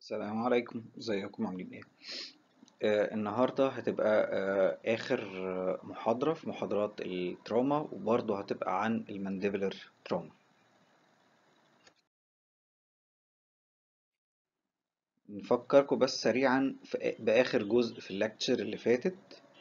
السلام عليكم ازيكم عاملين ايه آه النهاردة هتبقى آه آخر آه، محاضرة في محاضرات التروما وبرضه هتبقى عن المانديبلر تروما نفكركم بس سريعا في بآخر جزء في الليكتشر اللي فاتت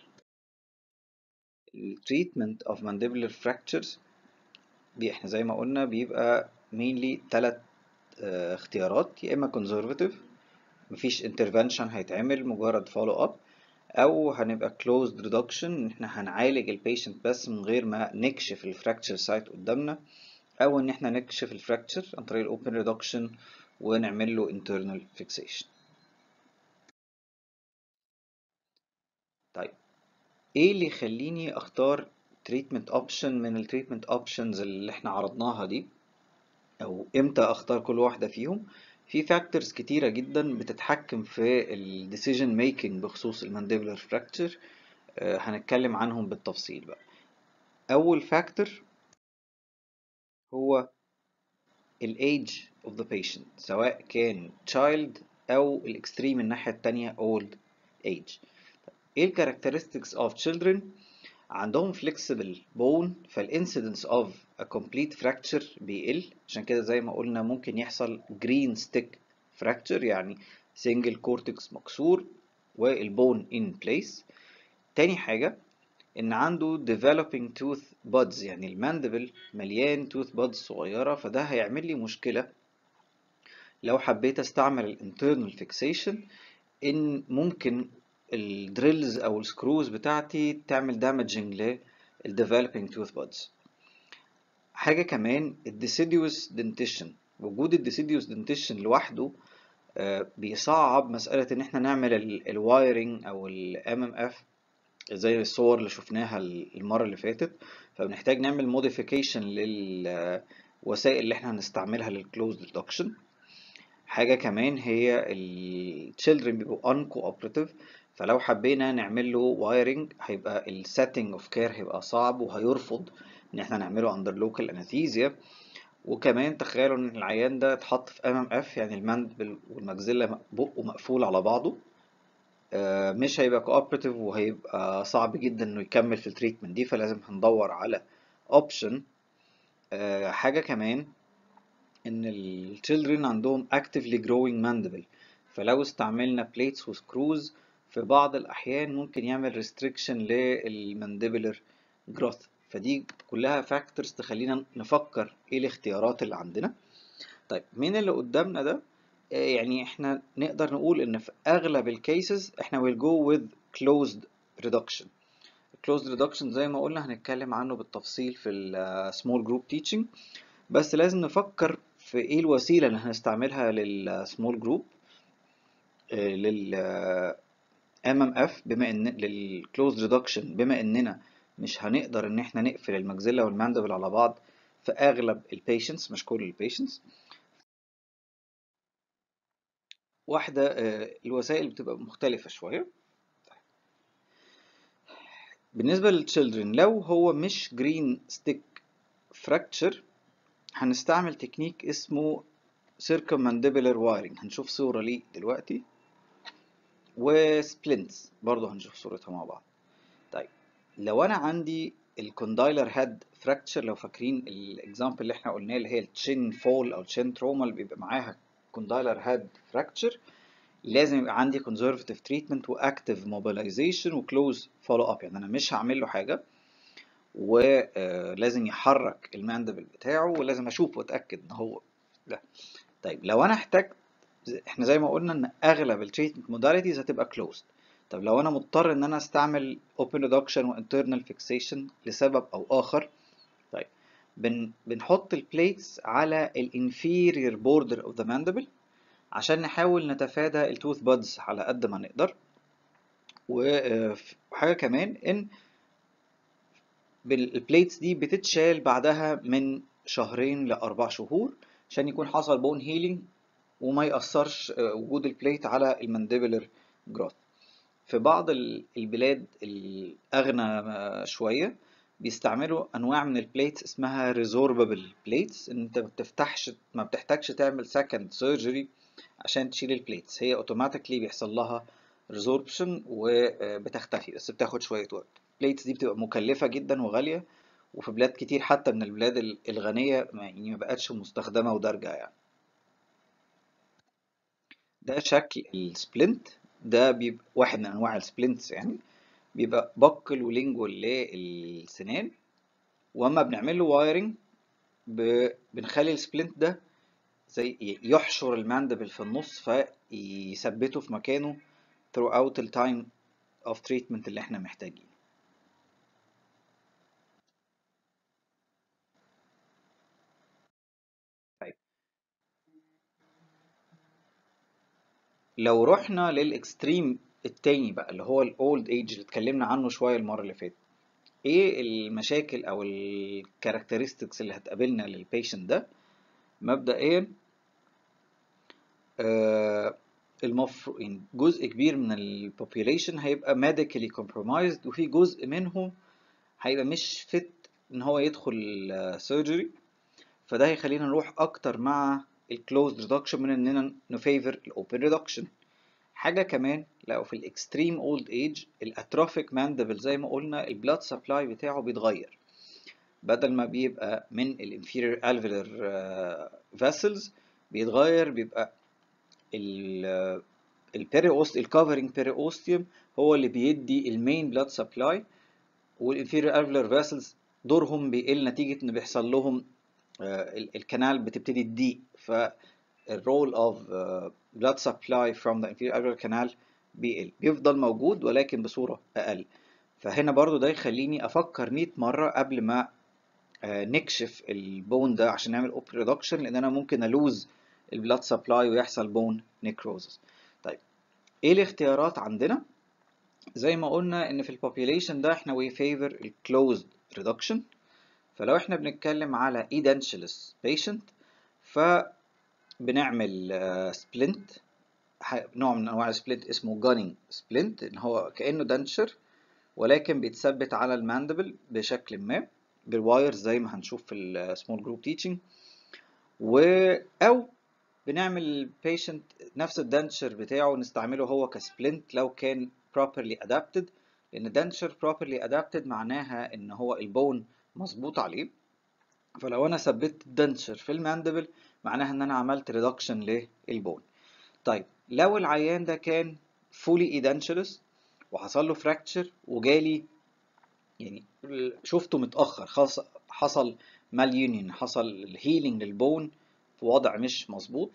ال treatment of mandibular fractures دي احنا زي ما قلنا بيبقى mainly تلات آه اختيارات يا اما conservative مفيش intervention هيتعمل مجرد follow up او هنبقى closed reduction ان احنا هنعالج البيشنت بس من غير ما نكشف الفراكتشر سايت قدامنا او ان احنا نكشف الفراكتشر عن طريق الاوبن ريدكشن ونعمل له internal fixation طيب ايه اللي يخليني اختار treatment option من ال treatment options اللي احنا عرضناها دي او امتى اختار كل واحدة فيهم في فاكتورز كتيرة جدا بتتحكم في ال decision making بخصوص المانديبولار fracture آه، هنتكلم عنهم بالتفصيل بقى اول فاكتور هو ال age of the patient سواء كان child او الاكستريم الناحية التانية old age ايه ال characteristics of children عندهم flexible bone فالincidence of a complete fracture بيقل عشان كده زي ما قلنا ممكن يحصل green stick fracture يعني single cortex مكسور والبون in place تاني حاجة إن عنده developing tooth buds يعني الماندبل مليان tooth buds صغيرة فده هيعمل لي مشكلة لو حبيت استعمل ال internal fixation إن ممكن الدريلز أو السكروز بتاعتي تعمل damaging لل developing tooth buds حاجة كمان ال deciduous dentition وجود ال deciduous dentition لوحده آه، بيصعب مسألة إن إحنا نعمل الوايرنج أو ال MMF زي الصور اللي شفناها المرة اللي فاتت فبنحتاج نعمل موديفيكيشن للوسائل اللي احنا هنستعملها للكلوز ريدكشن حاجة كمان هي ال children بيبقوا uncooperative فلو حبينا نعمل له وايرنج هيبقى ال setting of care هيبقى صعب وهيرفض ان احنا نعمله under local anesthesia وكمان تخيلوا ان العيان ده اتحط في MMF يعني المندبل والمجزلة بقه مقفول على بعضه آه، مش هيبقى كوبراتيف وهيبقى صعب جدا انه يكمل في التريتمنت دي فلازم هندور على اوبشن حاجة كمان ان ال children عندهم actively growing mandible فلو استعملنا plates وسكروز في بعض الأحيان ممكن يعمل restriction للمانديبولر growth فدي كلها فاكتورز تخلينا نفكر ايه الاختيارات اللي عندنا طيب مين اللي قدامنا ده آه، يعني احنا نقدر نقول ان في اغلب الكيسز احنا will go with closed reduction closed reduction زي ما قلنا هنتكلم عنه بالتفصيل في ال small group teaching بس لازم نفكر في ايه الوسيلة اللي هنستعملها لل small group آه، لل آه، MMF بما ان لل closed reduction بما اننا مش هنقدر ان احنا نقفل المجزلة والماندبل على بعض في اغلب البيشنتس مش كل البيشنتس واحدة آه، الوسائل بتبقى مختلفة شوية بالنسبة للchildren لو هو مش green stick fracture هنستعمل تكنيك اسمه circummandibular wiring هنشوف صورة ليه دلوقتي وسبلنتس برضه هنشوف صورتها مع بعض طيب لو انا عندي الكوندايلر هيد فراكتشر لو فاكرين الاكزامبل اللي احنا قلناه اللي هي التشين فول او التشين تروما اللي بيبقى معاها كوندايلر هيد فراكتشر لازم يبقى عندي conservative treatment واكتف mobilization وكلوز فولو اب يعني انا مش هعمل له حاجه ولازم يحرك الماندبل بتاعه ولازم اشوف واتاكد ان هو ده طيب لو انا احتجت احنا زي ما قلنا ان اغلب التريتمنت موداليتيز هتبقى closed طب لو انا مضطر ان انا استعمل open reduction و internal fixation لسبب او اخر طيب بن بنحط البليتس على الانفيريور border of the mandible عشان نحاول نتفادى التوث بادز على قد ما نقدر و- وحاجة كمان ان البليتس دي بتتشال بعدها من شهرين لأربع شهور عشان يكون حصل بون هيلينج وما يأثرش آه، وجود البليت على المانديبولر جروث في بعض ال- البلاد الأغنى آه، شوية بيستعملوا انواع من البليتس اسمها ريزوربابل بليتس ان انت ما بتفتحش ما بتحتاجش تعمل سكند سيرجري عشان تشيل البليتس هي اوتوماتيكلي بيحصل لها ريزوربشن وبتختفي بس بتاخد شويه وقت البليتس دي بتبقى مكلفه جدا وغاليه وفي بلاد كتير حتى من البلاد الغنيه يعني ما بقتش مستخدمه ودارجه يعني ده شكل السبلنت ده بيبقى واحد من انواع السبلنتس يعني بيبقى بكل ولينجول للسنان واما بنعمل له وايرنج بنخلي السبلنت ده زي يحشر الماندبل في النص فيثبته في مكانه throughout the time of treatment اللي احنا محتاجينه طيب لو رحنا للاكستريم التاني بقى اللي هو الاولد ايج اللي اتكلمنا عنه شويه المره اللي فاتت ايه المشاكل او الكاركترستكس اللي هتقابلنا للبيشنت ده مبدئيا آه المفروض يعني جزء كبير من البوبيوليشن هيبقى medically compromised وفي جزء منهم هيبقى مش fit ان هو يدخل سيرجري فده هيخلينا نروح اكتر مع الكلوزد ريدكشن من اننا نفيفر الاوبن ريدكشن حاجة كمان لو في الاكستريم اولد ايج الاتروفيك ماندبل زي ما قلنا البلاد سبلاي بتاعه بيتغير بدل ما بيبقى من الانفيرير الفيلر فاسلز بيتغير بيبقى البيريوست الكفرنج بيريوستيوم هو اللي بيدي المين بلاد سبلاي والانفيرير الفيلر فاسلز دورهم بيقل نتيجة ان بيحصل لهم الكنال بتبتدي تضيق فالرول اوف blood supply from the inferior alveolar canal بيقل بيفضل موجود ولكن بصورة أقل فهنا برضو ده يخليني أفكر 100 مرة قبل ما نكشف البون ده عشان نعمل اوب ريدكشن لأن أنا ممكن ألوز البلاد سبلاي ويحصل بون نيكروزس طيب إيه الاختيارات عندنا؟ زي ما قلنا إن في البوبيوليشن ده إحنا we favor الكلوزد ريدكشن فلو إحنا بنتكلم على edentulous patient ف بنعمل سبلنت نوع من انواع السبلنت اسمه جانينج سبلنت ان هو كانه دنشر ولكن بيتثبت على الماندبل بشكل ما بالوايرز زي ما هنشوف في السمول جروب تيتشنج و او بنعمل البيشنت نفس الدنشر بتاعه نستعمله هو كسبلنت لو كان properly adapted لان دنشر properly adapted معناها ان هو البون مظبوط عليه فلو انا ثبت الدنشر في الماندبل معناها ان انا عملت ريدكشن للبون طيب لو العيان ده كان فولي ايدنشلس وحصل له فراكتشر وجالي يعني شفته متاخر خلاص حصل مال يونيون حصل الهيلينج للبون في وضع مش مظبوط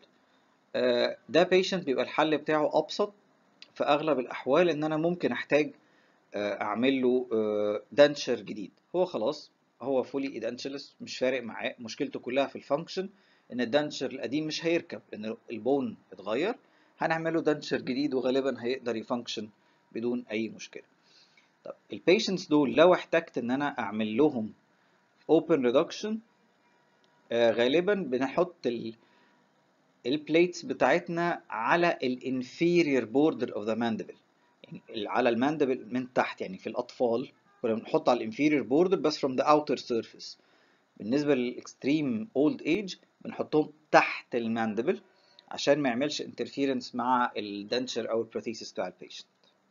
ده بيشنت بيبقى الحل بتاعه ابسط في اغلب الاحوال ان انا ممكن احتاج اعمل له دنشر جديد هو خلاص هو فولي ايدنشلس مش فارق معاه مشكلته كلها في الفانكشن ان الدنشر القديم مش هيركب لان البون اتغير هنعمله دنشر جديد وغالبا هيقدر يفانكشن بدون اي مشكله طب البيشنتس دول لو احتجت ان انا اعمل لهم open reduction آه غالبا بنحط ال البليتس بتاعتنا على الانفيرير بوردر اوف ذا ماندبل يعني على الماندبل من تحت يعني في الاطفال كنا بنحط على الانفيرير بوردر بس from the outer surface بالنسبه للاكستريم اولد ايج بنحطهم تحت الماندبل عشان ما يعملش انترفيرنس مع الدنشر او البروثيسيس بتاع البيشنت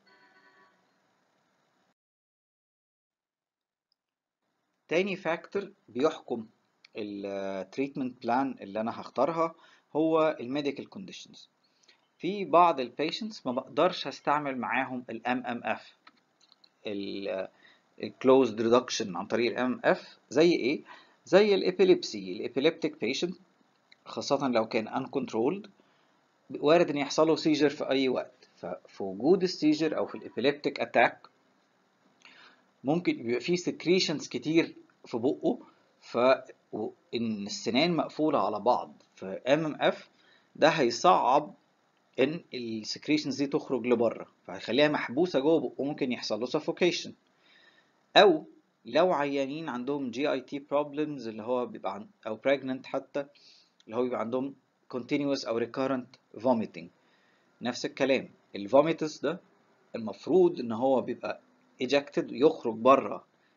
تاني فاكتور بيحكم التريتمنت بلان اللي انا هختارها هو الميديكال كونديشنز في بعض البيشنتس ما بقدرش استعمل معاهم الام ام اف الكلوزد ريدكشن عن طريق الام ام اف زي ايه زي الابيليبسي الابيليبتيك بيشنت خاصة لو كان uncontrolled وارد ان يحصل له سيجر في اي وقت ففي وجود السيجر او في الابيليبتيك اتاك ممكن يبقى فيه سكريشنز كتير في بقه فان السنان مقفولة على بعض في ام ام اف ده هيصعب ان السكريشنز دي تخرج لبره فهيخليها محبوسة جوه بقه ممكن يحصل له suffocation او لو عيانين عندهم جي اي تي بروبلمز اللي هو بيبقى عن او pregnant حتى اللي هو بيبقى عندهم continuous او recurrent vomiting نفس الكلام الفوميتس ده المفروض ان هو بيبقى ejected يخرج بره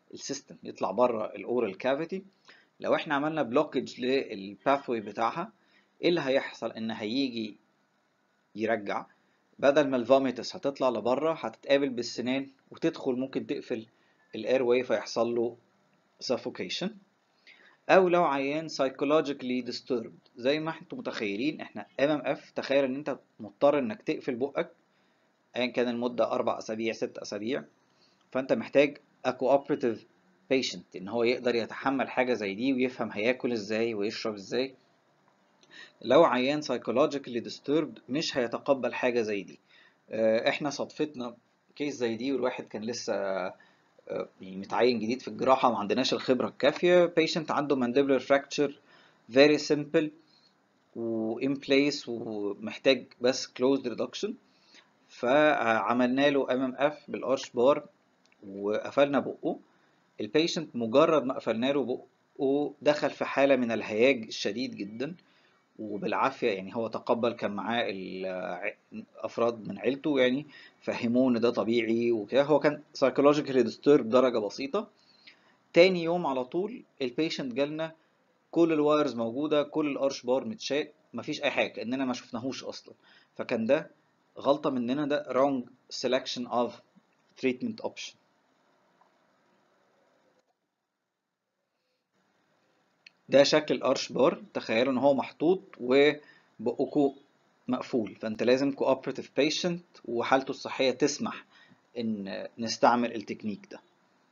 السيستم يطلع بره الاورال كافيتي لو احنا عملنا بلوكج للباثوي بتاعها ايه اللي هيحصل ان هيجي يرجع بدل ما الفوميتس هتطلع لبره هتتقابل بالسنان وتدخل ممكن تقفل الاير واي فيحصل له suffocation او لو عيان psychologically disturbed زي ما انتم متخيلين احنا MMF تخيل ان انت مضطر انك تقفل بقك ايا كان المدة اربع اسابيع ست اسابيع فانت محتاج a cooperative patient ان هو يقدر يتحمل حاجة زي دي ويفهم هياكل ازاي ويشرب ازاي لو عيان psychologically disturbed مش هيتقبل حاجة زي دي احنا صدفتنا كيس زي دي والواحد كان لسه يعني متعين جديد في الجراحة وما عندناش الخبرة الكافية patient عنده mandibular fracture very simple و in place ومحتاج بس closed reduction فعملنا له MMF بالارش بار وقفلنا بقه البيشنت مجرد ما قفلنا له بقه دخل في حالة من الهياج الشديد جدا وبالعافية يعني هو تقبل كان معاه أفراد من عيلته يعني فهموه إن ده طبيعي وكده هو كان psychologically disturbed درجة بسيطة تاني يوم على طول البيشنت جالنا كل الوايرز موجودة كل الأرش بار متشال مفيش أي حاجة كأننا ما شفناهوش أصلا فكان ده غلطة مننا ده wrong selection of treatment option ده شكل الارش بار تخيلوا ان هو محطوط وبقكو مقفول فانت لازم cooperative patient وحالته الصحية تسمح ان نستعمل التكنيك ده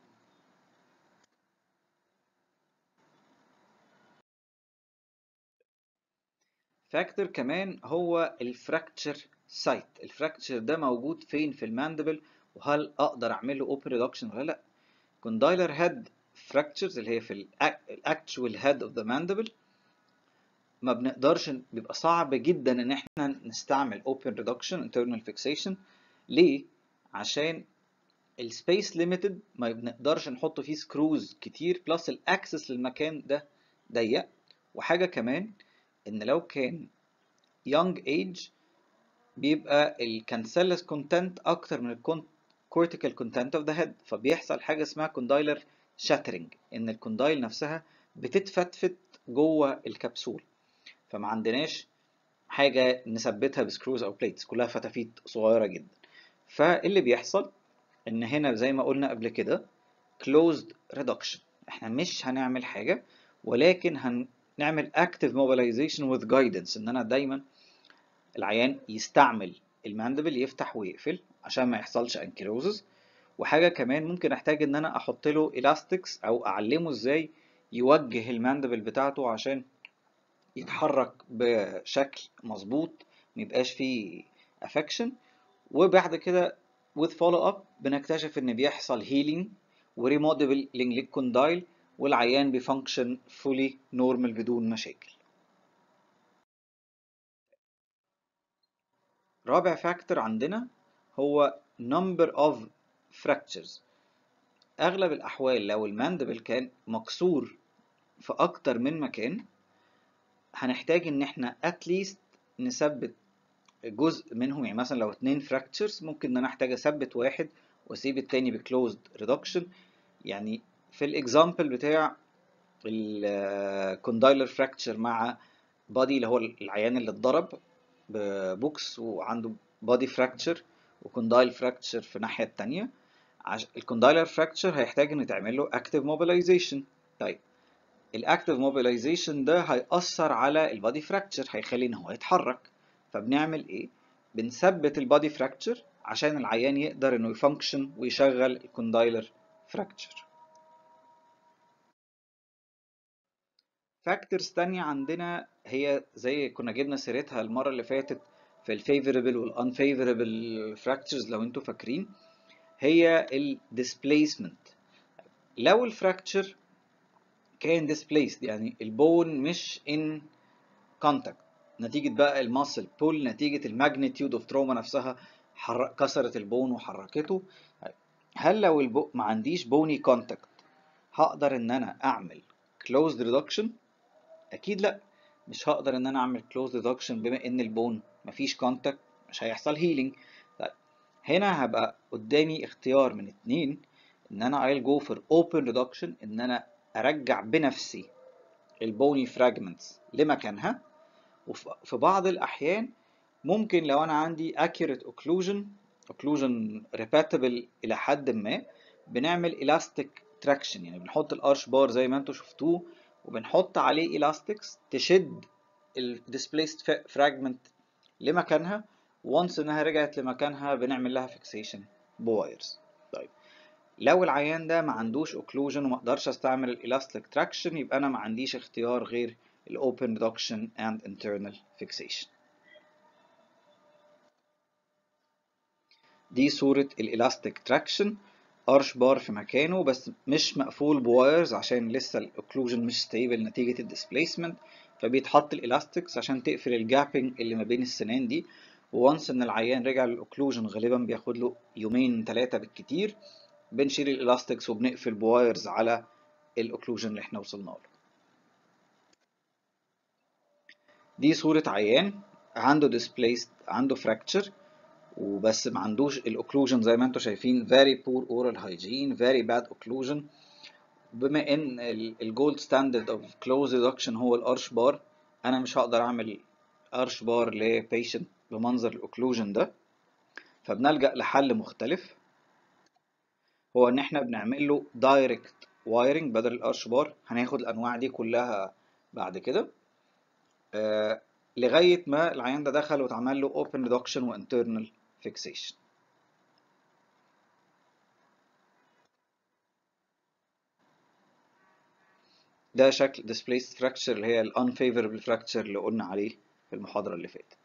فاكتور كمان هو الفراكتشر سايت الفراكتشر ده موجود فين في الماندبل وهل اقدر اعمل له اوبن ريدكشن ولا لا كوندايلر هيد fractures اللي هي في الاكتشوال هيد اوف ذا mandible ما بنقدرش بيبقى صعب جدا ان احنا نستعمل open reduction internal fixation ليه عشان السبيس ليميتد ما بنقدرش نحط فيه سكروز كتير بلس الاكسس للمكان ده ضيق وحاجه كمان ان لو كان young age بيبقى الكانسيلس كونتنت اكتر من الكورتيكال كونتنت اوف ذا هيد فبيحصل حاجه اسمها كوندايلر شاترنج ان الكوندايل نفسها بتتفتفت جوه الكبسول فما عندناش حاجه نثبتها بسكروز او بليتس كلها فتافيت صغيره جدا فاللي بيحصل ان هنا زي ما قلنا قبل كده closed reduction احنا مش هنعمل حاجه ولكن هنعمل active mobilization with guidance ان انا دايما العيان يستعمل الماندبل يفتح ويقفل عشان ما يحصلش انكيلوزز وحاجة كمان ممكن احتاج ان انا احط له الاستكس او اعلمه ازاي يوجه الماندبل بتاعته عشان يتحرك بشكل مظبوط ميبقاش فيه افكشن وبعد كده with follow up بنكتشف ان بيحصل healing وريموديلنج للكوندايل والعيان بيفانكشن fully normal بدون مشاكل رابع فاكتور عندنا هو number of fractures اغلب الاحوال لو الماندبل كان مكسور في اكتر من مكان هنحتاج ان احنا at least نثبت جزء منهم يعني مثلا لو اتنين fractures ممكن ان انا احتاج اثبت واحد واسيب التاني بكلوزد ريدكشن يعني في الاكزامبل بتاع الكوندايلر فراكتشر مع بادي اللي هو العيان اللي اتضرب ببوكس وعنده بادي فراكتشر وكوندايل فراكتشر في الناحيه التانيه عش... الكوندايلر فراكتشر هيحتاج ان تعمل له اكتيف موبيلايزيشن طيب الاكتيف موبيلايزيشن ده هيأثر على البادي فراكتشر هيخلي ان هو يتحرك فبنعمل ايه بنثبت البادي فراكتشر عشان العيان يقدر انه يفانكشن ويشغل الكوندايلر فراكتشر فاكتورز تانية عندنا هي زي كنا جبنا سيرتها المرة اللي فاتت في الفيفوربل والانفيفوربل فراكتشرز لو انتوا فاكرين هي الديسبليسمنت لو الفراكتشر كان ديسبليسد يعني البون مش ان كونتاكت نتيجة بقى الماسل بول نتيجة الماجنتيود اوف تروما نفسها حرك كسرت البون وحركته هل لو البو ما عنديش بوني كونتاكت هقدر ان انا اعمل closed reduction اكيد لا مش هقدر ان انا اعمل closed reduction بما ان البون مفيش كونتاكت مش هيحصل هيلينج طيب هنا هبقى قدامي اختيار من اتنين ان انا I'll go for open reduction ان انا ارجع بنفسي البوني فراجمنتس لمكانها وفي بعض الاحيان ممكن لو انا عندي accurate occlusion occlusion repeatable الى حد ما بنعمل elastic traction يعني بنحط الارش بار زي ما انتم شفتوه وبنحط عليه elastics تشد ال displaced fragment لمكانها وانس انها رجعت لمكانها بنعمل لها fixation بوايرز طيب لو العيان ده ما عندوش اوكلوجن وما اقدرش استعمل الالاستيك تراكشن يبقى انا ما عنديش اختيار غير الاوبن ريدكشن اند internal fixation دي صورة الالاستيك تراكشن ارش بار في مكانه بس مش مقفول بوايرز عشان لسه الاوكلوجن مش ستيبل نتيجة الديسبيسمنت فبيتحط الالاستكس عشان تقفل الجابنج اللي ما بين السنان دي وانس ان العيان رجع للاوكلوجن غالبا بياخد له يومين ثلاثة بالكتير بنشيل الالاستكس وبنقفل بوايرز على الاوكلوجن اللي احنا وصلنا له دي صورة عيان عنده displaced عنده fracture وبس ما عندوش الاوكلوجن زي ما انتم شايفين very poor oral hygiene very bad occlusion بما ان الجولد ستاندرد اوف close reduction هو الارش بار انا مش هقدر اعمل ارش بار لبيشنت بمنظر الاوكلوجن ده فبنلجأ لحل مختلف هو ان احنا بنعمل له دايركت وايرنج بدل الارش بار هناخد الانواع دي كلها بعد كده آه لغايه ما العيان ده دخل واتعمل له اوبن ريدكشن وانترنال فيكسيشن ده شكل displaced fracture اللي هي ال unfavorable fracture اللي قلنا عليه في المحاضرة اللي فاتت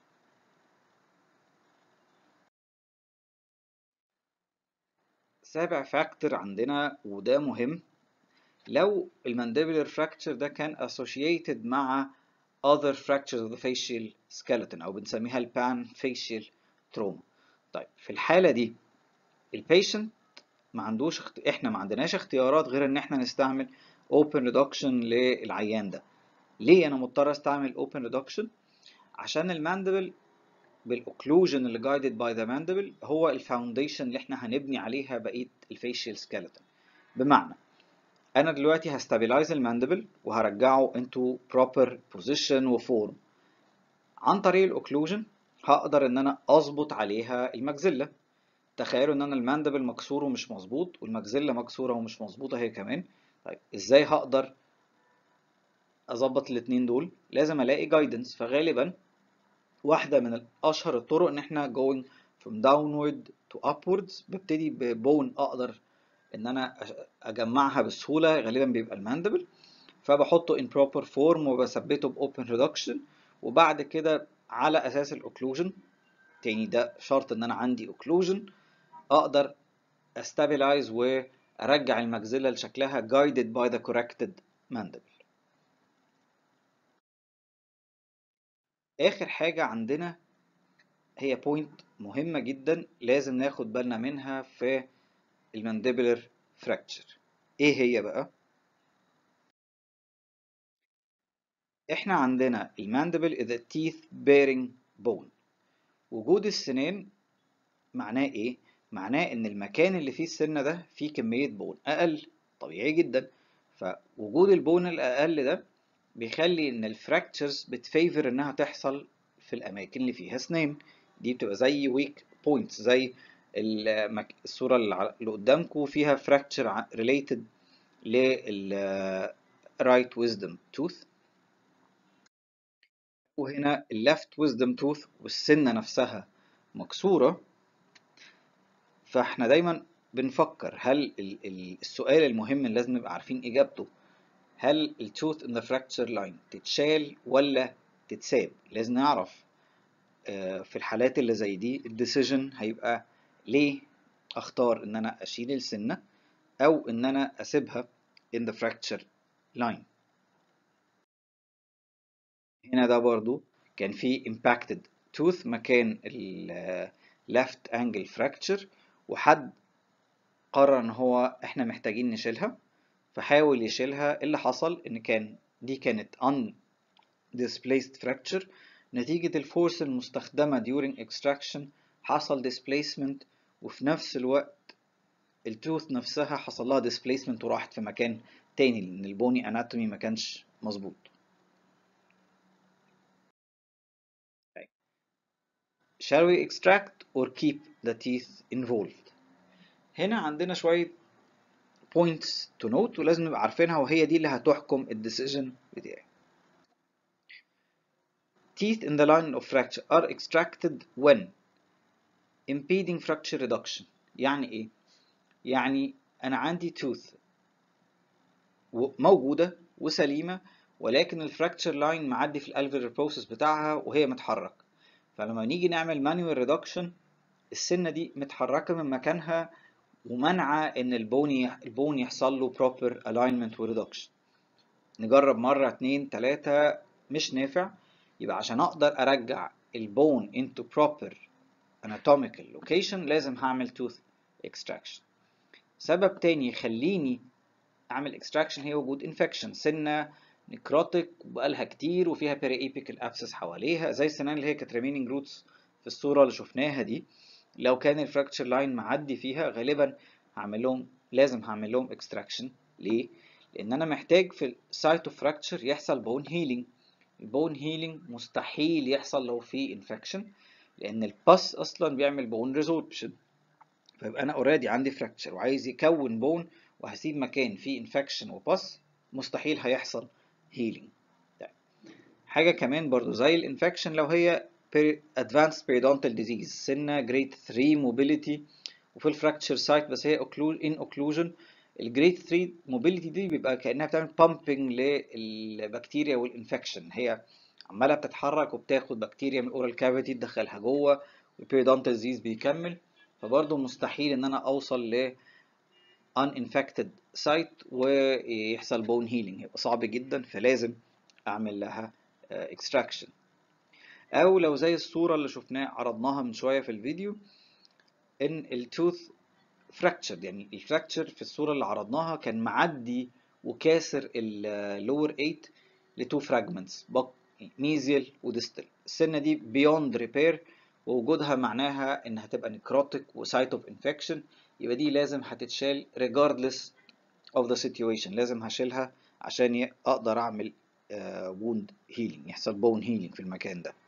سابع فاكتور عندنا وده مهم لو المانديبولار fracture ده كان associated مع other fractures of the facial skeleton أو بنسميها ال pan facial trauma طيب في الحالة دي البيشنت ما عندوش اخت... احنا ما عندناش اختيارات غير ان احنا نستعمل open reduction للعيان ده ليه انا مضطر استعمل open reduction عشان الماندبل بالاوكلوجن اللي guided by the mandible هو الفاونديشن اللي احنا هنبني عليها بقيه الفيشيال سكيلتون بمعنى انا دلوقتي هستابلايز الماندبل وهرجعه into proper position وفورم عن طريق الاوكلوجن هقدر ان انا اظبط عليها المجزله تخيلوا ان انا الماندبل مكسور ومش مظبوط والمجزله مكسوره ومش مظبوطه هي كمان طيب ازاي هقدر اظبط الاتنين دول لازم الاقي جايدنس فغالبا واحده من اشهر الطرق ان احنا going from downward to upwards ببتدي ببون اقدر ان انا اجمعها بسهوله غالبا بيبقى الماندبل فبحطه in proper form وبثبته باوبن ريدكشن وبعد كده على اساس الاوكلوجن تاني ده شرط ان انا عندي اوكلوجن اقدر استابلايز وارجع المجزله لشكلها guided by the corrected mandible اخر حاجه عندنا هي بوينت مهمه جدا لازم ناخد بالنا منها في المانديبولار فراكتشر ايه هي بقى احنا عندنا الماندبل is a teeth bearing bone وجود السنان معناه ايه معناه ان المكان اللي فيه السنه ده فيه كميه بون اقل طبيعي جدا فوجود البون الاقل ده بيخلي ان الفراكتشرز بتفيفر انها تحصل في الاماكن اللي فيها اسنان دي بتبقى زي ويك بوينتس زي المك... الصوره اللي قدامكم فيها فراكتشر ريليتد لل right wisdom tooth وهنا اللفت ويزدم توث والسنة نفسها مكسورة فاحنا دايما بنفكر هل السؤال المهم اللي لازم نبقى عارفين اجابته هل التوث ان ذا فراكتشر لاين تتشال ولا تتساب لازم نعرف في الحالات اللي زي دي الديسيجن هيبقى ليه اختار ان انا اشيل السنة او ان انا اسيبها in the fracture line هنا ده برضو كان في impacted tooth مكان ال left angle fracture وحد قرر ان هو احنا محتاجين نشيلها فحاول يشيلها اللي حصل ان كان دي كانت un displaced fracture نتيجة الفورس المستخدمة during extraction حصل displacement وفي نفس الوقت التوث نفسها حصل لها displacement وراحت في مكان تاني لان البوني اناتومي ما كانش مظبوط طيب. shall we extract or keep the teeth involved هنا عندنا شوية points to note ولازم نبقى عارفينها وهي دي اللي هتحكم الديسيجن بتاعي teeth in the line of fracture are extracted when impeding fracture reduction يعني ايه يعني انا عندي tooth موجودة وسليمة ولكن الفراكتشر لاين معدي في الالفيولار بروسيس بتاعها وهي متحرك فلما نيجي نعمل مانوال ريدكشن السنة دي متحركة من مكانها ومنعة ان البون البون يحصل له proper alignment و reduction نجرب مرة اتنين تلاتة مش نافع يبقى عشان اقدر ارجع البون into proper anatomical location لازم هعمل tooth extraction سبب تاني يخليني اعمل extraction هي وجود infection سنة نكروتك وبقالها كتير وفيها periapical abscess حواليها زي السنان اللي هي كانت remaining roots في الصورة اللي شفناها دي لو كان الفراكتشر لاين معدي فيها غالبا هعمل لهم لازم هعمل لهم اكستراكشن ليه لان انا محتاج في السايت اوف فراكتشر يحصل بون هيلينج البون هيلينج مستحيل يحصل لو في انفكشن لان الباس اصلا بيعمل بون ريزوربشن فيبقى انا اوريدي عندي فراكتشر وعايز يكون بون وهسيب مكان فيه انفكشن وباس مستحيل هيحصل هيلينج حاجه كمان برضو زي الانفكشن لو هي advanced periodontal disease سنة grade 3 mobility وفي الفراكتشر سايت بس هي in occlusion الجريد 3 mobility دي بيبقى كأنها بتعمل pumping للبكتيريا والانفكشن هي عمالة بتتحرك وبتاخد بكتيريا من الاورال كافيتي تدخلها جوه والبيريودونتال ديزيز بيكمل فبرضه مستحيل ان انا اوصل ل uninfected site ويحصل بون هيلينج هيبقى صعب جدا فلازم اعمل لها extraction او لو زي الصورة اللي شفناها عرضناها من شوية في الفيديو ان التوث فراكتشر يعني الفراكتشر في الصورة اللي عرضناها كان معدي وكاسر اللور 8 لتو فراجمنتس ميزيال وديستال السنة دي بيوند ريبير ووجودها معناها انها تبقى نكروتك وسايت اوف انفكشن يبقى دي لازم هتتشال regardless of the situation لازم هشيلها عشان اقدر اعمل ووند uh, هيلينج يحصل بون هيلينج في المكان ده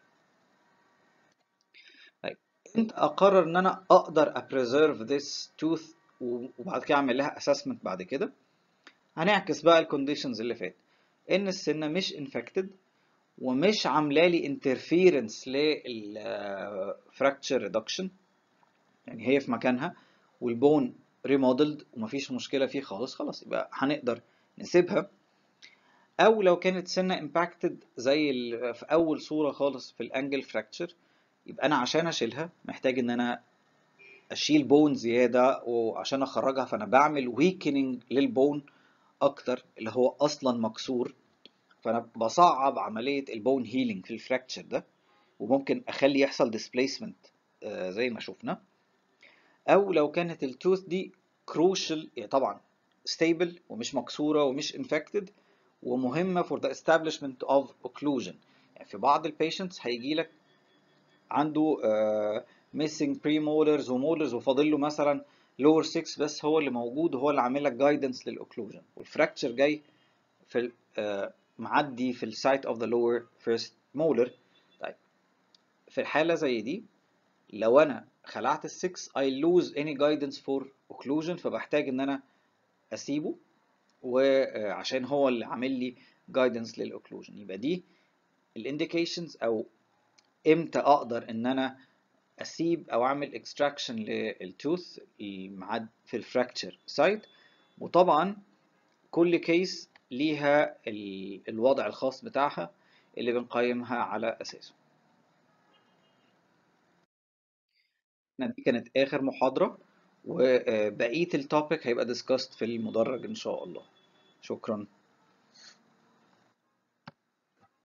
انت اقرر ان انا اقدر ابريزيرف ذس توث وبعد كده اعمل لها اسسمنت بعد كده هنعكس بقى الكونديشنز اللي فات ان السنه مش انفكتد ومش عامله لي انترفيرنس للفراكتشر ريدكشن يعني هي في مكانها والبون ريمودلد ومفيش مشكله فيه خالص خلاص يبقى هنقدر نسيبها او لو كانت سنه امباكتد زي في اول صوره خالص في الانجل فراكتشر يبقى انا عشان اشيلها محتاج ان انا اشيل بون زياده وعشان اخرجها فانا بعمل ويكننج للبون اكتر اللي هو اصلا مكسور فانا بصعب عمليه البون هيلينج في الفراكتشر ده وممكن اخلي يحصل ديسبيسمنت زي ما شفنا او لو كانت التوث دي كروشال يعني طبعا ستيبل ومش مكسوره ومش انفكتد ومهمه for the establishment of occlusion يعني في بعض البيشنتس هيجي لك عنده ميسنج بري مولرز ومولرز وفاضل له مثلا لور 6 بس هو اللي موجود وهو اللي عامل لك جايدنس للاوكلوجن والفراكتشر جاي في uh, معدي في السايت اوف ذا لور فيرست مولر طيب في الحاله زي دي لو انا خلعت ال 6 I lose any guidance for occlusion فبحتاج ان انا اسيبه وعشان هو اللي عامل لي جايدنس للاوكلوجن يبقى دي الانديكيشنز او امتى اقدر ان انا اسيب او اعمل اكستراكشن للتوث المعد في الفراكتشر سايت وطبعا كل كيس ليها الوضع الخاص بتاعها اللي بنقيمها على اساسه دي كانت اخر محاضرة وبقية التوبيك هيبقى ديسكاست في المدرج ان شاء الله شكرا